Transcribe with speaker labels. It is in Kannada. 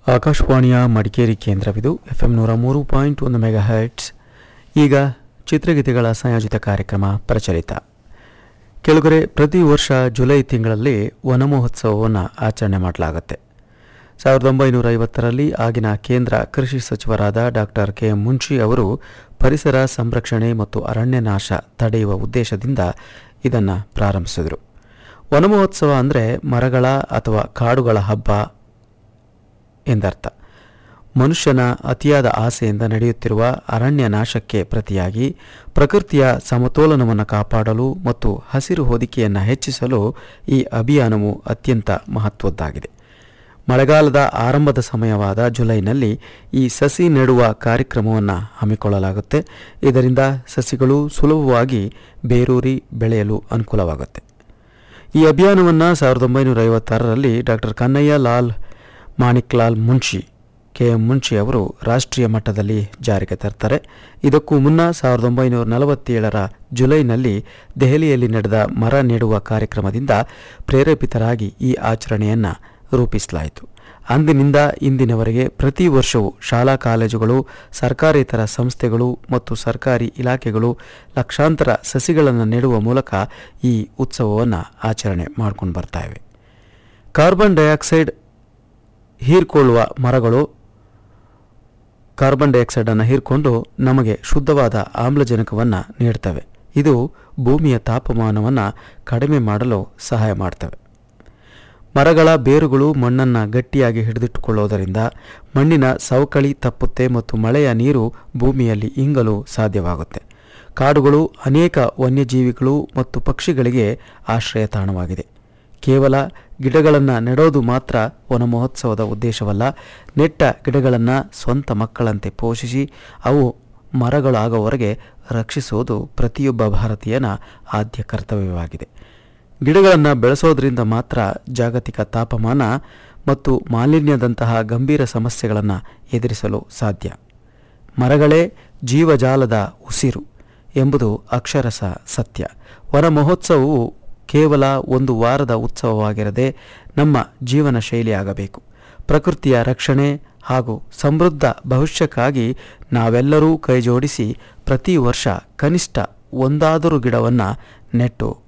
Speaker 1: ಆಕಾಶವಾಣಿಯ ಮಡಿಕೇರಿ ಕೇಂದ್ರವಿದು ಎಫ್ ಎಂ ನೂರ ಮೂರು ಪಾಯಿಂಟ್ ಒಂದು ಮೆಗಾ ಹರ್ಟ್ಸ್ ಈಗ ಚಿತ್ರಗೀತೆಗಳ ಸಂಯೋಜಿತ ಕಾರ್ಯಕ್ರಮ ಪ್ರಚಲಿತ ಕೆಳಗರೆ ಪ್ರತಿ ವರ್ಷ ಜುಲೈ ತಿಂಗಳಲ್ಲಿ ವನ ಮಹೋತ್ಸವವನ್ನು ಆಚರಣೆ ಮಾಡಲಾಗುತ್ತೆ ಸಾವಿರದ ಒಂಬೈನೂರ ಐವತ್ತರಲ್ಲಿ ಆಗಿನ ಕೇಂದ್ರ ಕೃಷಿ ಸಚಿವರಾದ ಡಾಕ್ಟರ್ ಕೆ ಎಂ ಮುನ್ಷಿ ಅವರು ಪರಿಸರ ಸಂರಕ್ಷಣೆ ಮತ್ತು ಅರಣ್ಯ ನಾಶ ತಡೆಯುವ ಉದ್ದೇಶದಿಂದ ಇದನ್ನು ಪ್ರಾರಂಭಿಸಿದರು ವನ ಮಹೋತ್ಸವ ಅಂದರೆ ಮರಗಳ ಅಥವಾ ಕಾಡುಗಳ ಹಬ್ಬ ಎಂದರ್ಥ ಮನುಷ್ಯನ ಅತಿಯಾದ ಆಸೆಯಿಂದ ನಡೆಯುತ್ತಿರುವ ಅರಣ್ಯ ನಾಶಕ್ಕೆ ಪ್ರತಿಯಾಗಿ ಪ್ರಕೃತಿಯ ಸಮತೋಲನವನ್ನು ಕಾಪಾಡಲು ಮತ್ತು ಹಸಿರು ಹೊದಿಕೆಯನ್ನು ಹೆಚ್ಚಿಸಲು ಈ ಅಭಿಯಾನವು ಅತ್ಯಂತ ಮಹತ್ವದ್ದಾಗಿದೆ ಮಳೆಗಾಲದ ಆರಂಭದ ಸಮಯವಾದ ಜುಲೈನಲ್ಲಿ ಈ ಸಸಿ ನೆಡುವ ಕಾರ್ಯಕ್ರಮವನ್ನು ಹಮ್ಮಿಕೊಳ್ಳಲಾಗುತ್ತೆ ಇದರಿಂದ ಸಸಿಗಳು ಸುಲಭವಾಗಿ ಬೇರೂರಿ ಬೆಳೆಯಲು ಅನುಕೂಲವಾಗುತ್ತೆ ಈ ಅಭಿಯಾನವನ್ನು ಸಾವಿರದ ಒಂಬೈನೂರ ಐವತ್ತಾರರಲ್ಲಿ doctor Kanhaiya Lal Manik Lal Munshi K M Munshi ಅವರು ರಾಷ್ಟ್ರೀಯ ಮಟ್ಟದಲ್ಲಿ ಜಾರಿಗೆ ತರ್ತಾರೆ ಇದಕ್ಕೂ ಮುನ್ನ ಸಾವಿರದ ಒಂಬೈನೂರ ನಲವತ್ತೇಳರ ಜುಲೈನಲ್ಲಿ ದೆಹಲಿಯಲ್ಲಿ ನಡೆದ ಮರ ನೆಡುವ ಕಾರ್ಯಕ್ರಮದಿಂದ ಪ್ರೇರೇಪಿತರಾಗಿ ಈ ಆಚರಣೆಯನ್ನು ರೂಪಿಸಲಾಯಿತು ಅಂದಿನಿಂದ ಇಂದಿನವರೆಗೆ ಪ್ರತಿ ವರ್ಷವೂ ಶಾಲಾ ಕಾಲೇಜುಗಳು ಸರ್ಕಾರೇತರ ಸಂಸ್ಥೆಗಳು ಮತ್ತು ಸರ್ಕಾರಿ ಇಲಾಖೆಗಳು ಲಕ್ಷಾಂತರ ಸಸಿಗಳನ್ನು ನೆಡುವ ಮೂಲಕ ಈ ಉತ್ಸವವನ್ನು ಆಚರಣೆ ಮಾಡ್ಕೊಂಡು ಬರ್ತಾ ಇವೆ ಕಾರ್ಬನ್ ಡೈಆಕ್ಸೈಡ್ ಹೀರ್ಕೊಳ್ಳುವ ಮರಗಳು ಕಾರ್ಬನ್ ಡೈಆಕ್ಸೈಡನ್ನು ಹೀರ್ಕೊಂಡು ನಮಗೆ ಶುದ್ಧವಾದ ಆಮ್ಲಜನಕವನ್ನು ನೀಡ್ತವೆ ಇದು ಭೂಮಿಯ ತಾಪಮಾನವನ್ನು ಕಡಿಮೆ ಮಾಡಲು ಸಹಾಯ ಮಾಡ್ತವೆ ಮರಗಳ ಬೇರುಗಳು ಮಣ್ಣನ್ನು ಗಟ್ಟಿಯಾಗಿ ಹಿಡಿದಿಟ್ಟುಕೊಳ್ಳೋದರಿಂದ ಮಣ್ಣಿನ ಸವಕಳಿ ತಪ್ಪುತ್ತೆ ಮತ್ತು ಮಳೆಯ ನೀರು ಭೂಮಿಯಲ್ಲಿ ಇಂಗಲು ಸಾಧ್ಯವಾಗುತ್ತೆ ಕಾಡುಗಳು ಅನೇಕ ವನ್ಯಜೀವಿಗಳು ಮತ್ತು ಪಕ್ಷಿಗಳಿಗೆ ಆಶ್ರಯ ತಾಣವಾಗಿದೆ ಕೇವಲ ಗಿಡಗಳನ್ನು ನೆಡೋದು ಮಾತ್ರ ವನ ಮಹೋತ್ಸವದ ಉದ್ದೇಶವಲ್ಲ ನೆಟ್ಟ ಗಿಡಗಳನ್ನು ಸ್ವಂತ ಮಕ್ಕಳಂತೆ ಪೋಷಿಸಿ ಅವು ಮರಗಳಾಗುವವರೆಗೆ ರಕ್ಷಿಸುವುದು ಪ್ರತಿಯೊಬ್ಬ ಭಾರತೀಯನ ಆದ್ಯ ಕರ್ತವ್ಯವಾಗಿದೆ ಗಿಡಗಳನ್ನು ಬೆಳೆಸೋದ್ರಿಂದ ಮಾತ್ರ ಜಾಗತಿಕ ತಾಪಮಾನ ಮತ್ತು ಮಾಲಿನ್ಯದಂತಹ ಗಂಭೀರ ಸಮಸ್ಯೆಗಳನ್ನು ಎದುರಿಸಲು ಸಾಧ್ಯ ಮರಗಳೇ ಜೀವಜಾಲದ ಉಸಿರು ಎಂಬುದು ಅಕ್ಷರಸ ಸತ್ಯ ವನ ಮಹೋತ್ಸವವು ಕೇವಲ ಒಂದು ವಾರದ ಉತ್ಸವವಾಗಿರದೆ ನಮ್ಮ ಜೀವನ ಶೈಲಿಯಾಗಬೇಕು ಪ್ರಕೃತಿಯ ರಕ್ಷಣೆ ಹಾಗೂ ಸಮೃದ್ಧ ಭವಿಷ್ಯಕ್ಕಾಗಿ ನಾವೆಲ್ಲರೂ ಕೈಜೋಡಿಸಿ ಪ್ರತಿ ವರ್ಷ ಕನಿಷ್ಠ ಒಂದಾದರೂ ಗಿಡವನ್ನು ನೆಟ್ಟು